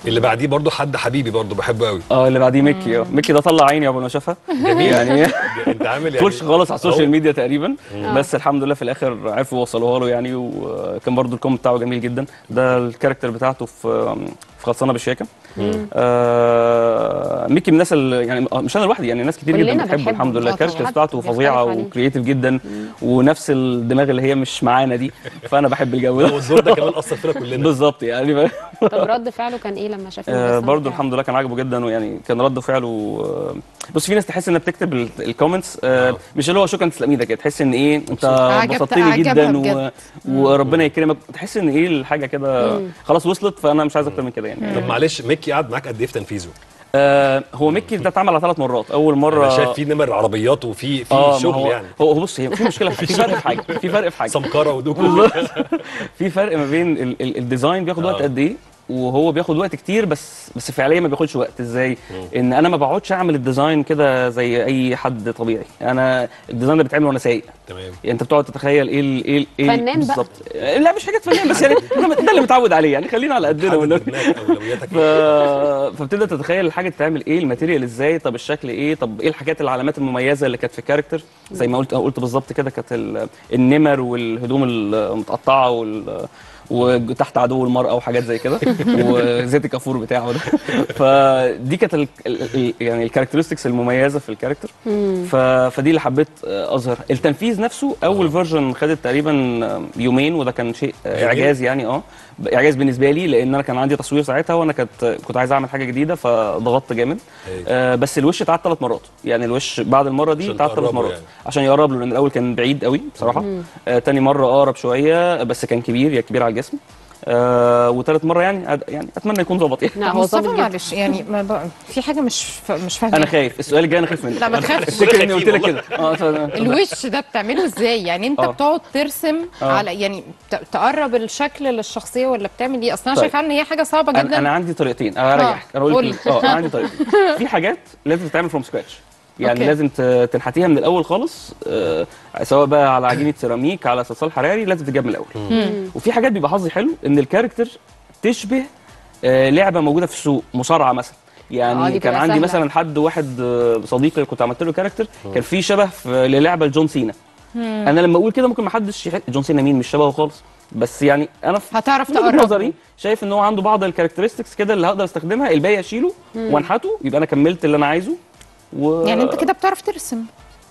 اللي بعديه برضو حد حبيبي برضو بحبه قوي اه اللي بعديه ميكي اه ميكي ده طلع عيني اول ما شافها جميل يعني انت عامل يعني كلش خالص على السوشيال أهو. ميديا تقريبا بس الحمد لله في الاخر عرفوا يوصلوها له يعني وكان برضو الكومنت بتاعه جميل جدا ده الكاركتر بتاعته في في خلصانه بالشياكه آه ميكي من الناس اللي يعني مش انا لوحدي يعني ناس كتير جدا كلنا بتحبه بنحبه. الحمد لله آه الكاركتر طبعاً. بتاعته بيختلف فظيعه عليه. وكرييتيف جدا ونفس الدماغ اللي هي مش معانا دي فانا بحب الجو هو ده الدور ده كمان اثر فينا كلنا بالظبط يعني طب رد فعله كان ايه لما شاف آه المجسم برضه بتاعه؟ الحمد لله كان عاجبه جدا ويعني كان رد فعله آه بص في ناس تحس انها بتكتب ال- الكومنتس آه آه. مش اللي هو شكرا تسلم ايدك كده تحس ان ايه انت عجبت- بسطتني عجبها جدا و... بجد. وربنا يكرمك تحس ان ايه الحاجه كده خلاص وصلت فانا مش عايز اكتر من كده يعني طب معلش ميكي قعد معاك قد ايه في تنفيذه؟ آه هو ميكي ده اتعمل على ثلاث مرات اول مره انا شايف في نمر عربيات وفي في اه ما شغل هو يعني هو هو بص هي في مشكله في فرق في حاجه في فرق في حاجه سمكره ودوكو في فرق ما بين ال ال الديزاين بياخد وقت آه. قد ايه وهو بياخد وقت كتير بس بس فعليا ما بياخدش وقت ازاي ان انا ما بقعدش اعمل الديزاين كده زي اي حد طبيعي انا الديزاين ده بيتعمل وانا سايق تمام يعني انت بتقعد تتخيل ايه ال ايه ال ايه ال- فنان بقى. بالظبط لا مش حاجه فنان بس يعني أنا ده اللي متعود عليه يعني خلينا على قدنا حدد والنبي. دماغك اولوياتك ف... فبتبدا تتخيل الحاجه تتعمل ايه الماتيريال ازاي طب الشكل ايه طب ايه الحاجات العلامات المميزه اللي كانت في الكاركتر زي ما قلت قلت بالظبط كده كانت ال- النمر والهدوم المتقطعه وال وتحت عدو المرأة وحاجات زي كده وزيت الكافور بتاعه ده فدي كانت ال... ال... يعني الكاركترستكس المميزة في الكاركتر ف... فدي اللي حبيت آه، اظهر التنفيذ نفسه اول فيرجن خدت تقريبا آه، يومين وده كان شيء آه، جميل. اعجاز يعني اه اعجاز بالنسبه لي لان انا كان عندي تصوير ساعتها وانا كنت كنت عايز اعمل حاجه جديده فضغطت جامد أيوة. آه بس الوش اتعاد ثلاث مرات يعني الوش بعد المره دي عشان اتعاد ثلاث تقربه مرات يعني. عشان يقرب له لان الاول كان بعيد قوي بصراحه آه تاني مره اقرب شويه بس كان كبير يعني كبير على الجسم آه وثالث مره يعني أد- يعني اتمنى يكون ظبط يعني لا هو مصطفى ظابط جدا معلش يعني ما ب... في حاجه مش ف... مش فاهمه انا خايف السؤال الجاي انا خايف منه لا ما تخافش افتكر اني قلت لك كده اه ف- الوش ده بتعمله ازاي يعني انت آه. بتقعد ترسم آه. على يعني ت- تقرب الشكل للشخصيه ولا بتعمل ايه اصلا انا طيب. شايفه ان هي حاجه صعبه انا جدا انا عندي طريقتين انا هريحك انا اقول قول. لك اه انا عندي طريقتين في حاجات لازم تتعمل فروم سكراتش يعني أوكي. لازم ت- تنحتيها من الاول خالص آه سواء بقى على عجينه سيراميك على صلصال حراري لازم تتجاب من الاول وفي حاجات بيبقى حظي حلو ان الكاركتر تشبه آه لعبه موجوده في السوق مصارعه مثلا آه، يعني دي كان بتبقى عندي سهلة. مثلا حد واحد آه، صديقي كنت عملت له كاركتر كان في شبه في للعبه لجون سينا انا لما اقول كده ممكن ما حدش يح- جون سينا مين مش شبهه خالص بس يعني انا في هتعرف من وجهة تقرب نظري شايف ان هو عنده بعض الكاركترستكس كده اللي هقدر استخدمها الباقي اشيله وانحته يبقى انا كملت اللي انا عايزه و... يعني انت كده بتعرف ترسم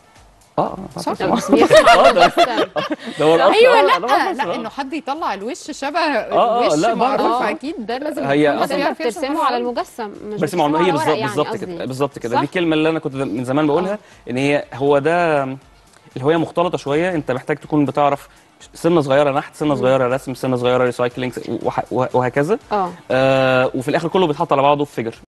اه اه صح؟ طبعاً. بس بيرسم على آه، ده- المجسم. ده هو الأصل، ايوه آه، لا ده هو الأصل، لا آه. انه حد يطلع الوش شبه آه، الوش لا، معروف بعرف. اكيد ده لازم هي يكون أصلاً مثلاً انت في رسم بترسمه على المجسم مش بس ما بترسمه هي على ورق بالظبط يعني بالظبط قصدي. كده بالظبط كده صح؟ دي الكلمه اللي انا كنت من زمان بقولها ان هي هو ده الهويه مختلطه شويه انت محتاج تكون بتعرف سنه صغيره نحت سنه صغيره رسم سنه صغيره ريسايكلينج وهكذا اه آه وفي الاخر كله بيتحط على بعضه في فيجر